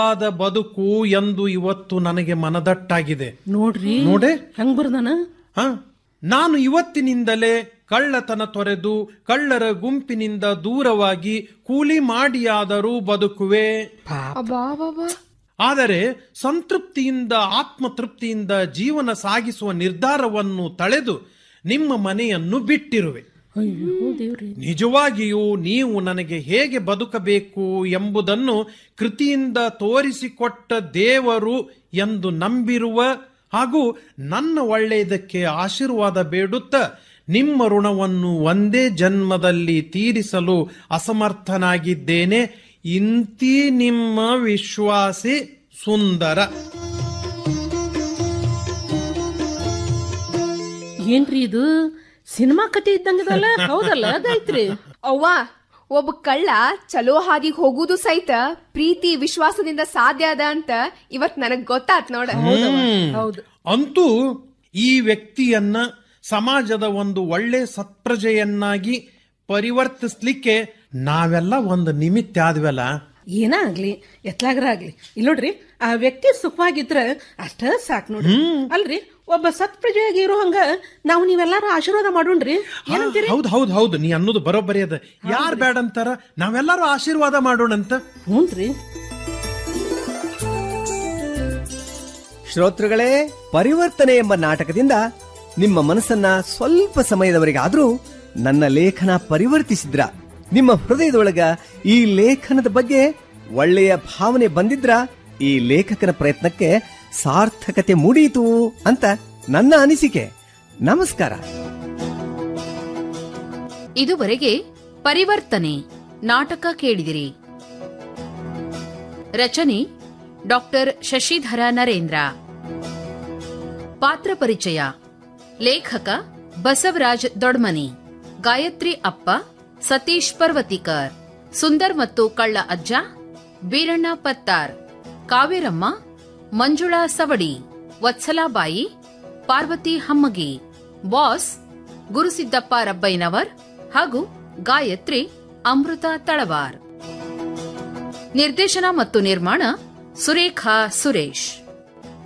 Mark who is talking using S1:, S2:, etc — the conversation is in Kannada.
S1: ಆದ ಬದುಕು ಎಂದು ಇವತ್ತು ನನಗೆ ಮನದಟ್ಟಾಗಿದೆ
S2: ನೋಡ್ರಿ
S1: ನೋಡೆ
S2: ಹೆಂಗ್ ಬರ್ದಾನ
S1: ಹ ನಾನು ಇವತ್ತಿನಿಂದಲೇ ಕಳ್ಳತನ ತೊರೆದು ಕಳ್ಳರ ಗುಂಪಿನಿಂದ ದೂರವಾಗಿ ಕೂಲಿ ಮಾಡಿಯಾದರೂ ಬದುಕುವೆ ಆದರೆ ಸಂತೃಪ್ತಿಯಿಂದ ಆತ್ಮತೃಪ್ತಿಯಿಂದ ಜೀವನ ಸಾಗಿಸುವ ನಿರ್ಧಾರವನ್ನು ತಳೆದು ನಿಮ್ಮ ಮನೆಯನ್ನು ಬಿಟ್ಟಿರುವೆ
S2: ಅಯ್ಯೋ ದೇವ್ರಿ
S1: ನಿಜವಾಗಿಯೂ ನೀವು ನನಗೆ ಹೇಗೆ ಬದುಕಬೇಕು ಎಂಬುದನ್ನು ಕೃತಿಯಿಂದ ತೋರಿಸಿಕೊಟ್ಟ ದೇವರು ಎಂದು ನಂಬಿರುವ ಹಾಗೂ ನನ್ನ ಒಳ್ಳೆಯದಕ್ಕೆ ಆಶೀರ್ವಾದ ಬೇಡುತ್ತಾ ನಿಮ್ಮ ಋಣವನ್ನು ಒಂದೇ ಜನ್ಮದಲ್ಲಿ ತೀರಿಸಲು ಅಸಮರ್ಥನಾಗಿದ್ದೇನೆ ಇಂತಿ ನಿಮ್ಮ ವಿಶ್ವಾಸಿ ಸುಂದರ
S2: ಏನ್ರಿ ಇದು ಸಿನಿಮಾ ಕತೆ ಇದ್ದಂಗದಲ್ಲ ಹೌದಲ್ಲ ಅದೈತ್ರಿ
S3: ಅವ್ವ ಒಬ್ಬ ಕಳ್ಳ ಚಲೋ ಹಾದಿಗ್ ಹೋಗುದು ಸಹಿತ ಪ್ರೀತಿ ವಿಶ್ವಾಸದಿಂದ ಸಾಧ್ಯ ಅದ ಅಂತ ಇವತ್ ನನಗ್ ಗೊತ್ತಾತ್ ನೋಡ
S2: ಹೌದು
S1: ಅಂತೂ ಈ ವ್ಯಕ್ತಿಯನ್ನ ಸಮಾಜದ ಒಂದು ಒಳ್ಳೆ ಸತ್ಪ್ರಜೆಯನ್ನಾಗಿ ಪರಿವರ್ತಿಸ್ಲಿಕ್ಕೆ ನಾವೆಲ್ಲ ಒಂದು ನಿಮಿತ್ತ ಆದ್ವಲ್ಲ
S2: ಏನ ಆಗ್ಲಿ ಎತ್ಲಾಗ್ರ ಆಗ್ಲಿ ಇಲ್ಲಿ ನೋಡ್ರಿ ಆ ವ್ಯಕ್ತಿ ಸುಖವಾಗಿದ್ರ ಅಷ್ಟ ಸಾಕ್ ನೋಡ್ರಿ ಅಲ್ರಿ ಒಬ್ಬ ಸತ್ಪ್ರಜೆಯಾಗಿ ಇರೋ ಹಂಗ ನಾವು ನೀವೆಲ್ಲಾರು ಆಶೀರ್ವಾದ ಮಾಡೋಣ್ರಿ ಏನಂತೀರಿ
S1: ಹೌದು ಹೌದು ಹೌದು ನೀ ಅನ್ನೋದು ಬರೋಬ್ಬರಿ ಅದ ಯಾರ್ ಬೇಡ ಅಂತಾರ ನಾವೆಲ್ಲರೂ ಆಶೀರ್ವಾದ ಮಾಡೋಣಂತ
S2: ಹ್ಞೂನ್ರಿ
S4: ಶ್ರೋತೃಗಳೇ ಪರಿವರ್ತನೆ ಎಂಬ ನಾಟಕದಿಂದ ನಿಮ್ಮ ಮನಸ್ಸನ್ನ ಸ್ವಲ್ಪ ಸಮಯದವರೆಗಾದ್ರೂ ನನ್ನ ಲೇಖನ ಪರಿವರ್ತಿಸಿದ್ರ ನಿಮ್ಮ ಹೃದಯದೊಳಗ ಈ ಲೇಖನದ ಬಗ್ಗೆ ಒಳ್ಳೆಯ ಭಾವನೆ ಬಂದಿದ್ರ ಈ ಲೇಖಕನ ಪ್ರಯತ್ನಕ್ಕೆ ಸಾರ್ಥಕತೆ ಮೂಡಿಯಿತು ಅಂತ ನನ್ನ ಅನಿಸಿಕೆ ನಮಸ್ಕಾರ
S5: ಇದುವರೆಗೆ ಪರಿವರ್ತನೆ ನಾಟಕ ಕೇಳಿದಿರಿ ರಚನೆ ಡಾಕ್ಟರ್ ಶಶಿಧರ ನರೇಂದ್ರ ಪಾತ್ರ ಪರಿಚಯ ಲೇಖಕ ಬಸವರಾಜ್ ದೊಡ್ಮನಿ ಗಾಯತ್ರಿ ಅಪ್ಪ ಸತೀಶ್ ಪರ್ವತಿಕರ್ ಸುಂದರ್ ಮತ್ತು ಕಳ್ಳ ಅಜ್ಜ ಬೀರಣ್ಣ ಪತ್ತಾರ್ ಕಾವೇರಮ್ಮ ಮಂಜುಳಾ ಸವಡಿ ವತ್ಸಲಾಬಾಯಿ ಪಾರ್ವತಿ ಹಮ್ಮಗಿ ಬಾಸ್ ಗುರುಸಿದ್ದಪ್ಪ ರಬ್ಬೈನವರ್ ಹಾಗೂ ಗಾಯತ್ರಿ ಅಮೃತ ತಳವಾರ್ ನಿರ್ದೇಶನ ಮತ್ತು ನಿರ್ಮಾಣ ಸುರೇಖಾ ಸುರೇಶ್